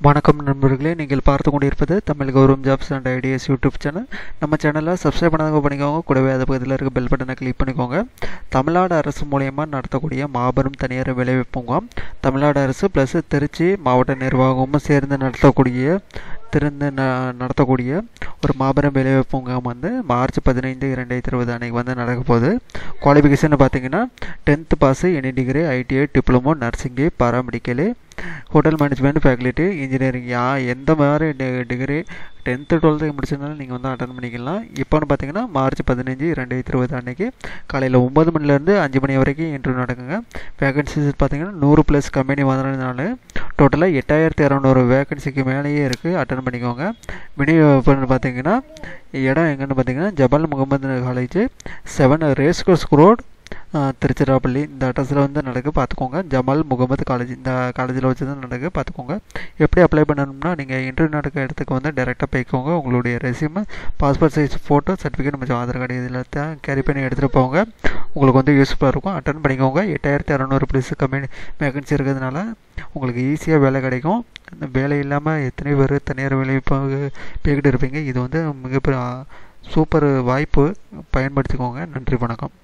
வணக்கம் நண்பர்களே நீங்கள் பார்த்து கொண்டிருப்பது Tamil Gauravam jobs and ideas YouTube channel நம்ம சேனலில் சப்ஸ்கிரைப் பண்ணாதவங்க பண்ணிக்கோங்க கூடவே அது பக்கத்தில் இருக்க பெல் பட்டனை கிளிக் பண்ணிக்கோங்க தமிழ்நாடு அரசு மூலயமா நடத்தக்கூடிய மாபெரும் தனியார் வேலைவாய்ப்பு முகாம் தமிழ்நாடு அரசு ப்ளஸ் திருச்சி மாவட்ட நிர்வாகமும் சேர்ந்து நடத்தக்கூடிய திறந்து ந நடத்தக்கூடிய ஒரு மாபெரும் வேலைவாய்ப்பு முகாம் வந்து மார்ச் பதினைந்து இரண்டாயிரத்தி இருபது அன்னைக்கு வந்து நடக்க போகுது குவாலிஃபிகேஷன் பார்த்தீங்கன்னா tenth pass any degree ITI diploma nursing paramedical hotel management faculty engineering யா எந்த மாதிரி டி டிகிரி டென்த்து டுவெல்த்து முடிச்சிருந்தாலும் நீங்கள் வந்து அட்டன் பண்ணிக்கலாம் இப்போன்னு பார்த்தீங்கன்னா மார்ச் பதினஞ்சு ரெண்டாயிரத்தி இருபது அன்னைக்கு காலையில் ஒம்பது மணிலேருந்து அஞ்சு மணி வரைக்கும் இன்டர்வியூ நடக்குங்க வேகன்சிஸ் பார்த்தீங்கன்னா நூறு ப்ளஸ் கம்பெனி வந்ததுனால டோட்டலாக எட்டாயிரத்தி இரநூறு வேகன்சிக்கு மேலேயே இருக்குது அட்டன் பண்ணிக்கோங்க மினி பார்த்தீங்கன்னா இடம் எங்கன்னு பார்த்தீங்கன்னா Jamal Mohamed college seven race course road Tiruchirappalli இந்த அட்ரஸில் வந்து நடக்கு பார்த்துக்கோங்க ஜமால் முகமது காலேஜ் இந்த காலேஜில் வச்சு தான் நடக்கு பார்த்துக்கோங்க எப்படி அப்ளை பண்ணணும்னா நீங்கள் இன்டர்வியூ நடக்க இடத்துக்கு வந்து டேரெக்டாக போய்க்கோங்க உங்களுடைய resume passport size photo certificate மற்றும் ஆதார் கார்டு இதில் தான் கேரி பண்ணி எடுத்துகிட்டு போங்க உங்களுக்கு வந்து யூஸ்ஃபுல்லாக இருக்கும் அட்டன் பண்ணிக்கோங்க எட்டாயிரத்தி இரநூறு ப்ளஸ் கம்பெனி வேகன்சி இருக்கிறதுனால உங்களுக்கு ஈஸியாக வேலை கிடைக்கும் வேலை இல்லாமல் எத்தனை பேர் தனியார் வேலை போய்கிட்டு இருப்பீங்க இது வந்து மிகப்பெரிய சூப்பர் வாய்ப்பு பயன்படுத்திக்கோங்க நன்றி வணக்கம்